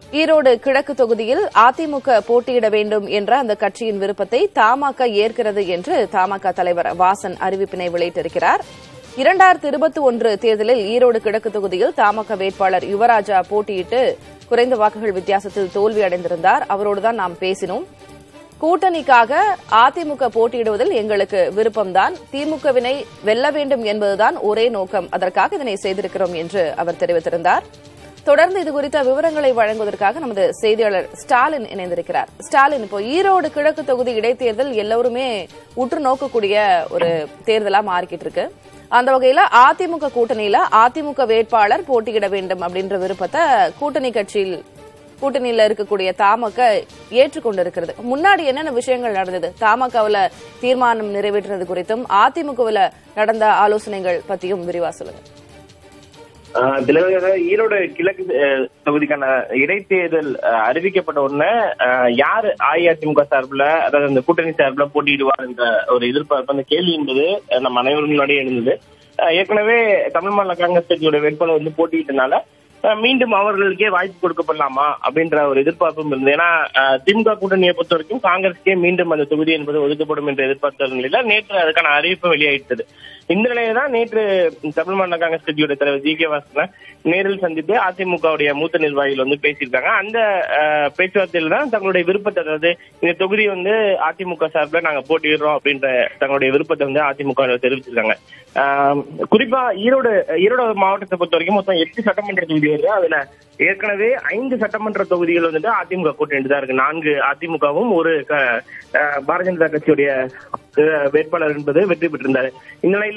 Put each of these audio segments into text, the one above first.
ஈரோடு கிழக்கு தொகுதியில் அதிமுக போட்டியிட வேண்டும் என்ற அந்த கட்சியின் விருப்பத்தை தமாக ஏற்கிறது என்று தமாக தலைவர் வாசன் அறிவிப்பினை வெளியிட்டிருக்கிறார் இரண்டாயிரத்தி இருபத்தி ஒன்று தேர்தலில் ஈரோடு கிழக்கு தொகுதியில் தமாக வேட்பாளர் யுவராஜா போட்டியிட்டு குறைந்த வாக்குகள் வித்தியாசத்தில் தோல்வி அடைந்திருந்தார் அவரோடுதான் நாம் பேசினோம் கூட்டணிக்காக அதிமுக போட்டியிடுவதில் எங்களுக்கு விருப்பம்தான் திமுகவினை வெல்ல வேண்டும் என்பதுதான் ஒரே நோக்கம் அதற்காக இதனை செய்திருக்கிறோம் என்று அவர் தெரிவித்திருந்தார் தொடர்ந்து இது குறித்த விவரங்களை வழங்குவதற்காக நமது செய்தியாளர் ஸ்டாலின் இணைந்திருக்கிறார் ஸ்டாலின் இப்போ ஈரோடு கிழக்கு தொகுதி இடைத்தேர்தல் எல்லோருமே உற்று நோக்கக்கூடிய ஒரு தேர்தலா மாறிக்கிட்டு இருக்கு அந்த வகையில அதிமுக கூட்டணியில அதிமுக வேட்பாளர் போட்டியிட வேண்டும் அப்படின்ற விருப்பத்தை கூட்டணி கட்சியில் கூட்டணியில இருக்கக்கூடிய தமாக ஏற்றுக்கொண்டிருக்கிறது முன்னாடி என்னென்ன விஷயங்கள் நடந்தது தமாகவுல தீர்மானம் நிறைவேற்றுறது குறித்தும் அதிமுகவுல நடந்த ஆலோசனைகள் பத்தியும் விரிவா சொல்லுங்க ஆஹ் திலகவதி, ஈரோடு கிழக்கு அஹ், தொகுதிக்கான இடைத்தேர்தல் அஹ், அறிவிக்கப்பட்ட உடனே அஹ், யார் அஇஅதிமுக சார்பில் அதாவது அந்த கூட்டணி சார்பில் போட்டியிடுவார் என்ற ஒரு எதிர்பார்ப்பு அந்த கேள்வி என்பது அஹ், நம்ம அனைவரும் முன்னாடியே எழுந்தது அஹ், ஏற்கனவே தமிழ் மாநில காங்கிரஸ் கட்சியோட வேட்பாளர் வந்து போட்டியிட்டனால அஹ், மீண்டும் அவர்களுக்கே வாய்ப்பு கொடுக்கப்படலாமா அப்படின்ற ஒரு எதிர்பார்ப்பும் இருந்தது ஏன்னா அஹ், திமுக கூட்டணியை பொறுத்த வரைக்கும் காங்கிரஸ்க்கே மீண்டும் அந்த தொகுதி என்பது ஒதுக்கப்படும் என்று எதிர்பார்த்த நிலையில நேற்று அதுக்கான அறிவிப்பு வெளியாயிட்டது இந்த நிலையில தான் நேற்று தமிழ் மாநில காங்கிரஸ் கட்சியோட தலைவர் ஜி கே வாசனை நேரில் சந்தித்து அதிமுகவுடைய மூத்த நிர்வாகிகள் வந்து பேசியிருக்காங்க அந்த அஹ், பேச்சுவார்த்தையில தான் தங்களுடைய விருப்பத்தை அதாவது இந்த தொகுதி வந்து அதிமுக சார்பில் நாங்க போட்டியிடுறோம் அப்படின்ற தங்களுடைய விருப்பத்தை வந்து அதிமுக வில் தெரிவிச்சிருக்காங்க ஆஹ், குறிப்பா ஈரோடு ஈரோடு மாவட்டத்தை பொறுத்த வரைக்கும் மொத்தம் எட்டு சட்டமன்ற தொகுதி வருது அதுல ஏற்கனவே ஐந்து சட்டமன்ற தொகுதிகள் வந்துட்டு அதிமுக கூட்டணி தான் இருக்கு நான்கு அதிமுகவும் ஒரு க- அஹ், பாரதிய ஜனதா கட்சியுடைய அஹ், வேட்பாளர் என்பது வெற்றி பெற்றிருந்தாரு இந்நிலையில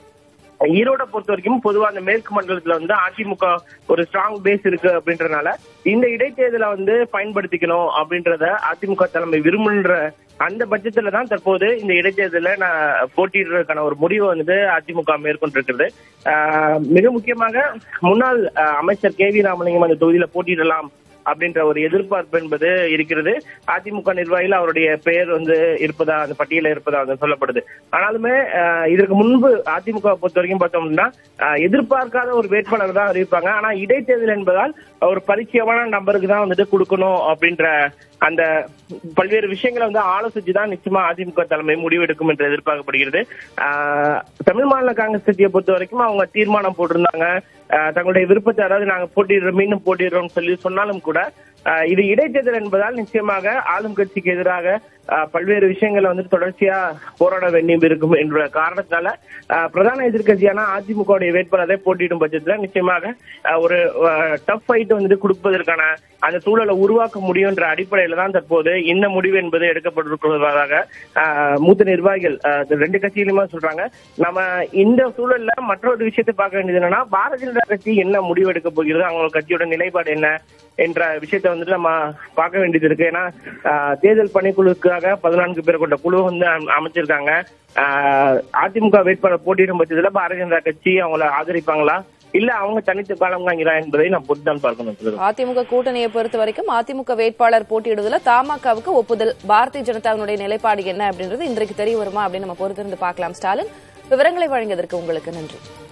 ஈரோட பொறுத்த வரைக்கும் பொதுவா அந்த மேற்கு மண்டலத்துல வந்து அதிமுக ஒரு ஸ்ட்ராங் பேஸ் இருக்கு அப்படின்றனால இந்த இடைத்தேர்தலை வந்து பயன்படுத்திக்கணும் அப்படின்றத அதிமுக தலைமை விரும்புன்ற அந்த பட்சத்துல தான் தற்போது இந்த இடைத்தேர்தல நான் போட்டியிடுறதுக்கான ஒரு முடிவை வந்து அதிமுக மேற்கொண்டிருக்கிறது ஆஹ் மிக முக்கியமாக முன்னாள் ஆஹ் அமைச்சர் கே வி ராமலிங்கம் அந்த தொகுதியில போட்டியிடலாம் அப்படின்ற ஒரு எதிர்பார்ப்பு என்பது இருக்கிறது அதிமுக நிர்வாகிகள் அவருடைய பெயர் வந்து இருப்பதா அந்த பட்டியல இருப்பதா வந்து சொல்லப்படுது ஆனாலுமே ஆஹ், இதற்கு முன்பு அதிமுக பொறுத்த வரைக்கும் பார்த்தோம்னா ஆஹ், எதிர்பார்க்காத ஒரு வேட்பாளர் தான் அறிவிப்பாங்க ஆனா இடைத்தேர்தல் என்பதால் ஒரு பரிச்சயமான நம்பருக்கு தான் வந்துட்டு கொடுக்கணும் அப்படின்ற அந்த பல்வேறு விஷயங்களை வந்து ஆலோசிச்சு தான் நிச்சயமா அதிமுக தலைமை முடிவெடுக்கும் என்று எதிர்பார்க்கப்படுகிறது ஆஹ், தமிழ் மாநில காங்கிரஸ் கட்சியை பொறுத்த வரைக்கும் அவங்க தீர்மானம் போட்டிருந்தாங்க ஆஹ், தங்களுடைய விருப்பத்தை அதாவது நாங்க போட்டிடுறோம் மீண்டும் போட்டிடுறோம் சொல்லி சொன்னாலும் கூட ஆஹ், இது இடைத்தேர்தல் என்பதால் நிச்சயமாக ஆளும் கட்சிக்கு எதிராக ஆஹ், பல்வேறு விஷயங்களை வந்து தொடர்ச்சியா போராட வேண்டியும் இருக்கும் என்ற காரணத்தால ஆஹ், பிரதான எதிர்க்கட்சியான அதிமுகவுடைய வேட்பாளரை போட்டியிடும் பட்சத்துல நிச்சயமாக ஆஹ், ஒரு டஃப் ஃபைட் வந்துட்டு கொடுப்பதற்கான அந்த சூழலை உருவாக்க முடியும்ன்ற அடிப்படையில தான் தற்போது இந்த முடிவு என்பது எடுக்கப்பட்டிருப்பதாக ஆஹ், மூத்த நிர்வாகிகள் ஆஹ், இந்த ரெண்டு கட்சியிலுமே சொல்றாங்க நம்ம இந்த சூழல்ல மற்றொரு விஷயத்தை பார்க்க வேண்டியது என்னன்னா பாரதிய ஜனதா கட்சி என்ன முடிவு எடுக்க போகிறது அவங்க கட்சியோட நிலைப்பாடு என்ன என்ற விஷயத்தை வந்துட்டு நம்ம பார்க்க வேண்டியது இருக்கு ஏன்னா ஆஹ், தேர்தல் பணிக்குழுக்காக பதினான்கு பேர் கொண்ட குழு வந்து அம்- அமைச்சிருக்காங்க ஆஹ், அதிமுக வேட்பாளர் போட்டியிடும் பட்சத்துல பாரதிய ஜனதா கட்சி அவங்கள ஆதரிப்பாங்களா இல்ல அவங்க தனித்து காலம் காங்கிறா என்பதை நான் பொறுத்தான் பார்க்கணும் சொல்லுங்க. அதிமுக கூட்டணியை பொறுத்த வரைக்கும் அதிமுக வேட்பாளர் போட்டியிடுவதில் தமாகவுக்கு ஒப்புதல் பாரதிய ஜனதாவினுடைய நிலைப்பாடு என்ன அப்படின்றது இன்றைக்கு தெரிய வருமா அப்படின்னு நம்ம பொறுத்திருந்து பார்க்கலாம் ஸ்டாலின் விவரங்களை வழங்கியதற்கு உங்களுக்கு நன்றி